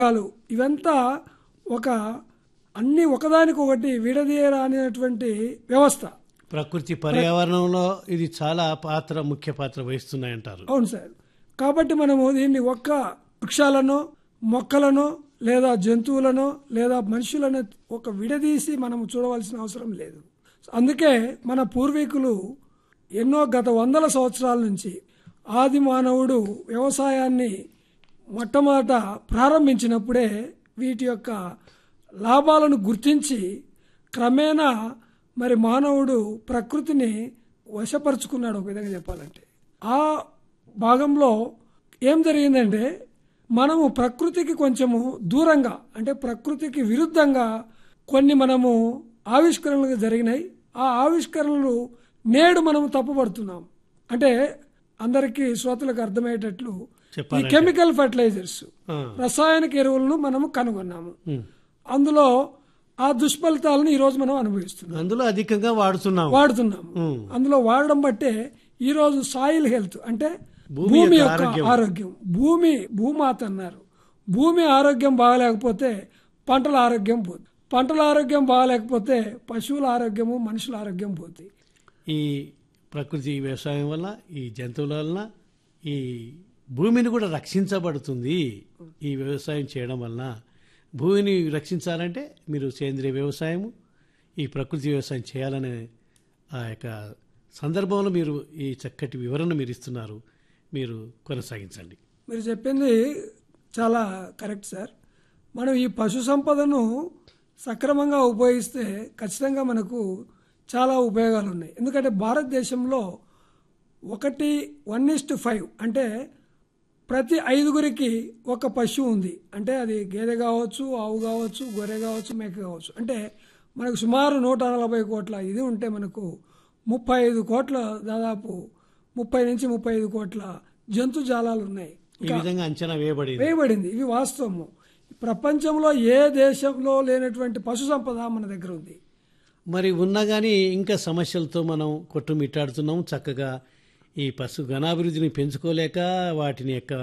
రకాలు ఇవంతా ఒక అన్ని ఒకదానికొకటి విడదీయరానిటువంటి వ్యవస్థ ప్రకృతి పర్యావరణంలో ఇది చాలా పాత్ర ముఖ్య పాత్ర వహిస్తున్నాయంటారు అవును సార్ కాబట్టి మనము దీన్ని ఒక్క వృక్షాలను మొక్కలను లేదా జంతువులను లేదా మనుషులను ఒక విడదీసి మనము చూడవలసిన అవసరం లేదు అందుకే మన పూర్వీకులు ఎన్నో గత వందల సంవత్సరాల నుంచి ఆది మానవుడు వ్యవసాయాన్ని మొట్టమొదట ప్రారంభించినప్పుడే వీటి యొక్క లాభాలను గుర్తించి క్రమేణా మరి మానవుడు ప్రకృతిని వశపరుచుకున్నాడు ఒక విధంగా చెప్పాలంటే ఆ భాగంలో ఏం జరిగిందంటే మనము ప్రకృతికి కొంచెము దూరంగా అంటే ప్రకృతికి విరుద్ధంగా కొన్ని మనము ఆవిష్కరణలు జరిగినాయి ఆ ఆవిష్కరణలు నేడు మనము తప్పుపడుతున్నాం అంటే అందరికీ శ్రోతలకు అర్థమయ్యేటట్లు ఈ చెప్పాలంటే. కెమికల్ ఫర్టిలైజర్స్ ఆ. రసాయనిక ఎరువులను మనము కనుగొన్నాము ఉమ్. అందులో ఆ దుష్ఫలితాలను ఈ రోజు మనం అనుభవిస్తున్నాం అందులో అధికంగా వాడుతున్నాం వాడుతున్నాం ఉమ్. అందులో వాడడం బట్టే ఈ రోజు సాయిల్ హెల్త్ అంటే భూమి భూమి యొక్క యొక్క ఆరోగ్యం. ఆరోగ్యం భూమి భూమాత అన్నారు భూమి ఆరోగ్యం బాగలేకపోతే పంటల ఆరోగ్యం పోతుంది పంటల ఆరోగ్యం బాగలేకపోతే పశువుల ఆరోగ్యము మనుషుల ఆరోగ్యం పోతుంది ఈ ప్రకృతి వ్యవసాయం వల్ల ఈ జంతువుల వలన ఈ భూమిని కూడా రక్షించబడుతుంది ఈ వ్యవసాయం చేయడం వలన భూమిని రక్షించాలంటే మీరు సేంద్రియ వ్యవసాయము ఈ ప్రకృతి వ్యవసాయం చేయాలనే ఆ యొక్క సందర్భంలో మీరు ఈ చక్కటి వివరణ మీరు ఇస్తున్నారు మీరు కొనసాగించండి మీరు చెప్పింది చాలా కరెక్ట్ సార్ మనం ఈ పశు సంపదను సక్రమంగా ఉపయోగిస్తే ఖచ్చితంగా మనకు చాలా ఉపయోగాలు ఉన్నాయి ఎందుకంటే భారతదేశంలో ఒకటి వన్ ఇస్ట్ ఫైవ్ అంటే ప్రతి ఐదుగురికి ఒక పశువు ఉంది అంటే అది గేదె కావచ్చు ఆవు కావచ్చు గొర్రె కావచ్చు మేక కావచ్చు అంటే మనకు సుమారు నూట నలభై కోట్ల ఇది ఉంటే మనకు ముప్పై ఐదు కోట్ల దాదాపు ముప్పై నుంచి ముప్పై ఐదు కోట్ల జంతు జాలాలు ఉన్నాయి ఈ విధంగా అంచనా వేయబడింది వేయబడింది ఇవి వాస్తవము ప్రపంచంలో ఏ దేశంలో లేనటువంటి పశు సంపద మన దగ్గర ఉంది మరి ఉన్నా కానీ ఇంకా సమస్యలతో మనం కొట్టుమిట్టాడుతున్నాం చక్కగా ఈ పశు ఘనాభివృద్ధిని పెంచుకోలేక వాటిని యొక్క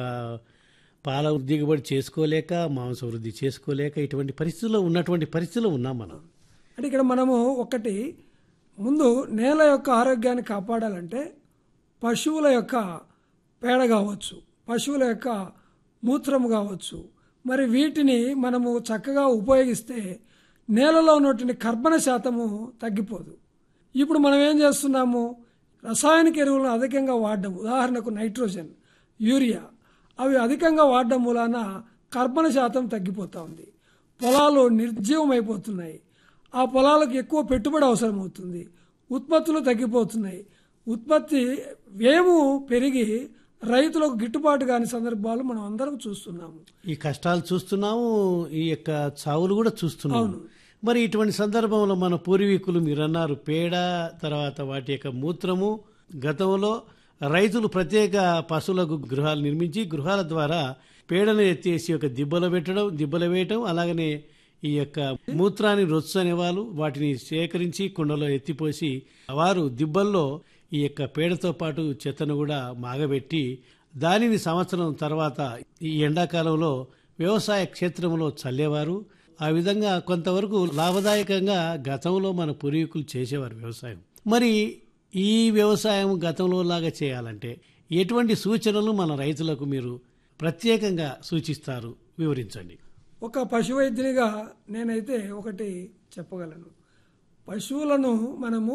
పాల దిగుబడి చేసుకోలేక మాంస వృద్ధి చేసుకోలేక ఇటువంటి పరిస్థితుల్లో ఉన్నటువంటి పరిస్థితుల్లో ఉన్నాం మనం అంటే ఇక్కడ మనము ఒకటి ముందు నేల యొక్క ఆరోగ్యాన్ని కాపాడాలంటే పశువుల యొక్క పేడ కావచ్చు పశువుల యొక్క మూత్రం కావచ్చు మరి వీటిని మనము చక్కగా ఉపయోగిస్తే నేలలో ఉన్నటువంటి కర్బన శాతము తగ్గిపోదు ఇప్పుడు మనం ఏం చేస్తున్నాము రసాయనిక ఎరువులను అధికంగా వాడడం ఉదాహరణకు నైట్రోజన్ యూరియా అవి అధికంగా వాడడం మూలాన కర్బన శాతం తగ్గిపోతా ఉంది పొలాలు నిర్జీవం అయిపోతున్నాయి ఆ పొలాలకు ఎక్కువ పెట్టుబడి అవసరం అవుతుంది ఉత్పత్తులు తగ్గిపోతున్నాయి ఉత్పత్తి వ్యయము పెరిగి రైతులకు గిట్టుబాటు కాని సందర్భాలు మనం అందరం చూస్తున్నాము ఈ కష్టాలు చూస్తున్నాము ఈ యొక్క చావులు కూడా చూస్తున్నాము మరి ఇటువంటి సందర్భంలో మన పూర్వీకులు మీరు అన్నారు పేడ తర్వాత వాటి యొక్క మూత్రము గతంలో రైతులు ప్రత్యేక పశువులకు గృహాలు నిర్మించి గృహాల ద్వారా పేడను ఎత్తేసి ఒక దిబ్బలో పెట్టడం దిబ్బలో వేయటం అలాగనే ఈ యొక్క మూత్రాన్ని రొచ్చు అనేవాళ్ళు వాటిని సేకరించి కుండలో ఎత్తిపోసి వారు దిబ్బల్లో ఈ యొక్క పేడతో పాటు చెత్తను కూడా మాగబెట్టి దానిని సంవత్సరం తర్వాత ఈ ఎండాకాలంలో వ్యవసాయ క్షేత్రంలో చల్లేవారు ఆ విధంగా కొంతవరకు లాభదాయకంగా గతంలో మన పూర్వీకులు చేసేవారు వ్యవసాయం మరి ఈ వ్యవసాయం గతంలో లాగా చేయాలంటే ఎటువంటి సూచనలు మన రైతులకు మీరు ప్రత్యేకంగా సూచిస్తారు వివరించండి ఒక పశు వైద్యునిగా నేనైతే ఒకటి చెప్పగలను పశువులను మనము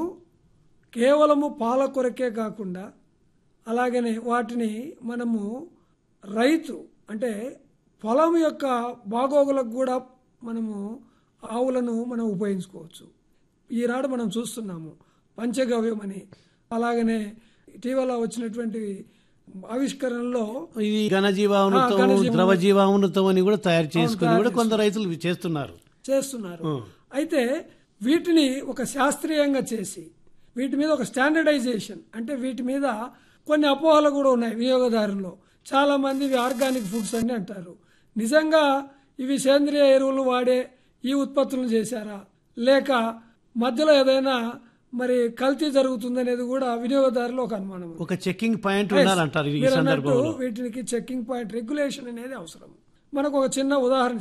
కేవలము పాల కొరకే కాకుండా అలాగనే వాటిని మనము రైతు అంటే పొలం యొక్క బాగోగులకు కూడా మనము ఆవులను మనం ఉపయోగించుకోవచ్చు ఈనాడు మనం చూస్తున్నాము పంచగవ్యం అని అలాగనే ఇటీవల వచ్చినటువంటి ఆవిష్కరణలో ఇది ఘనజీవామృతం ఆ, ఘనజీవామృతం. ద్రవ జీవామృతం అని కూడా తయారు చేసుకుని కూడా కొంత రైతులు చేస్తున్నారు చేస్తున్నారు అయితే వీటిని ఒక శాస్త్రీయంగా చేసి వీటి మీద ఒక స్టాండర్డైజేషన్ అంటే వీటి మీద కొన్ని అపోహలు కూడా ఉన్నాయి వినియోగదారుల్లో చాలా మంది ఇవి ఆర్గానిక్ ఫుడ్స్ అని అంటారు నిజంగా ఇవి సేంద్రియ ఎరువులు వాడే ఈ ఉత్పత్తులను చేశారా లేక మధ్యలో ఏదైనా మరి కల్తీ జరుగుతుందనేది కూడా వినియోగదారులు ఒక అనుమానం ఒక చెక్కింగ్ పాయింట్ ఉండాలంటారు ఈ మీరు అన్నట్టు సందర్భంలో వీటికి చెక్కింగ్ పాయింట్ రెగ్యులేషన్ అనేది అవసరం మనకు ఒక చిన్న ఉదాహరణ